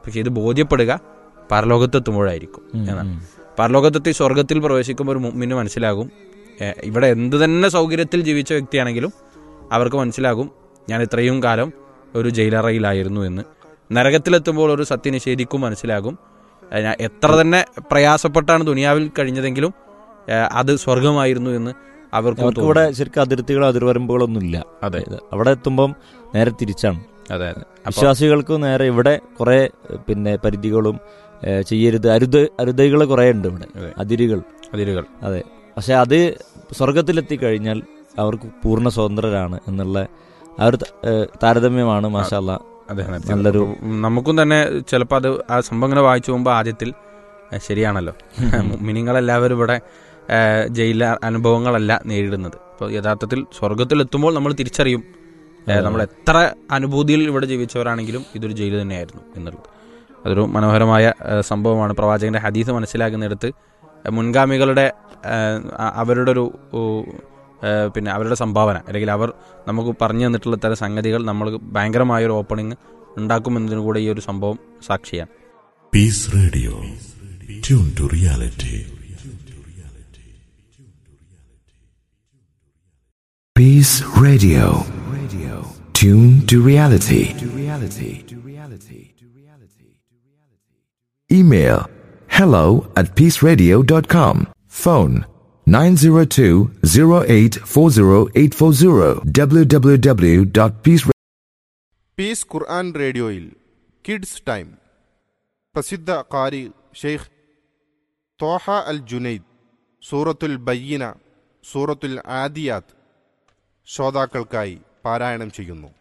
പക്ഷെ ഇത് ബോധ്യപ്പെടുക പരലോകത്തെത്തുമ്പോഴായിരിക്കും എന്നാണ് പരലോകത്തെത്തി സ്വർഗത്തിൽ പ്രവേശിക്കുമ്പോൾ ഒരു മുമ്മിന് മനസ്സിലാകും ഏഹ്, ഇവിടെ എന്ത് തന്നെ സൗകര്യത്തിൽ ജീവിച്ച വ്യക്തിയാണെങ്കിലും അവർക്ക് മനസ്സിലാകും ഞാൻ ഇത്രയും കാലം ഒരു ജയിലറയിലായിരുന്നു എന്ന് നരകത്തിലെത്തുമ്പോൾ ഒരു സത്യനിഷേധിക്കും മനസ്സിലാകും ഏഹ്, ഞാൻ എത്ര തന്നെ പ്രയാസപ്പെട്ടാണ് ദുനിയാവിൽ കഴിഞ്ഞതെങ്കിലും ഏഹ്, അത് സ്വർഗമായിരുന്നു എന്ന് അവർക്ക് അവർക്ക് ഇവിടെ ശരിക്കും അതിർത്തികളോ അതിർവരമ്പുകളൊന്നും ഇല്ല അതെ അവിടെ എത്തുമ്പം നേരെ തിരിച്ചാണ് അതെ അതെ അപ്പൊ വിശ്വാസികൾക്ക് നേരെ ഇവിടെ കുറെ പിന്നെ പരിധികളും ഏ, ചെയ്യരുത് അരുത് അരുതകൾ കുറെ ഉണ്ട് ഇവിടെ അതെ. അതിരുകൾ അതിരുകൾ അതെ പക്ഷെ അത് സ്വർഗത്തിലെത്തി കഴിഞ്ഞാൽ അവർക്ക് പൂർണ്ണ സ്വതന്ത്രരാണ് എന്നുള്ള ആ ഒരു ത- ഏ, താരതമ്യമാണ് മാഷാല്ല അതെ അതെ. നല്ലൊരു നമുക്കും തന്നെ ചിലപ്പോൾ അത് ആ സംഭവം ഇങ്ങനെ വായിച്ചു പോകുമ്പോൾ ആദ്യത്തിൽ ഏഹ്, ശരിയാണല്ലോ മിനിങ്ങളെല്ലാവരും ഇവിടെ ഏഹ്, ജയില അനുഭവങ്ങളല്ല നേരിടുന്നത് അപ്പോൾ യഥാർത്ഥത്തിൽ സ്വർഗത്തിലെത്തുമ്പോൾ നമ്മൾ തിരിച്ചറിയും ഏഹ്, നമ്മൾ എത്ര അനുഭൂതിയിൽ ഇവിടെ ജീവിച്ചവരാണെങ്കിലും ഇതൊരു ജയിൽ തന്നെയായിരുന്നു എന്നുള്ളത് അതൊരു മനോഹരമായ ഏഹ്, സംഭവമാണ് പ്രവാചകന്റെ ഹദീസ് മനസ്സിലാക്കുന്നിടത്ത് ഏഹ്, മുൻഗാമികളുടെ ഏഹ്, അ- അവരുടെ ഒരു ഓ, ഏഹ്, പിന്നെ അവരുടെ സംഭാവന അല്ലെങ്കിൽ അവർ നമുക്ക് പറഞ്ഞു തന്നിട്ടുള്ള തരം സംഗതികൾ നമ്മൾ ഭയങ്കരമായ ഒരു ഓപ്പണിംഗ് ഉണ്ടാക്കുമെന്നതിന് കൂടെ ഈ ഒരു സംഭവം സാക്ഷിയാണ് Peace Radio. Tune to reality. Peace Radio. Radio. Tune to reality. To reality. To reality. To reality. Email hello at peaceradio.com. Phone 902-0840840 www.peace peace ഖുർആൻ റേഡിയോയിൽ കിഡ്സ് ടൈം പ്രസിദ്ധ കാരി ഷെയ്ഖ് തോഹ അൽ ജുനൈദ് സൂറത്തുൽ ബയ്യന സൂറത്തുൽ ആദിയാത്ത് ശ്രോതാക്കൾക്കായി പാരായണം ചെയ്യുന്നു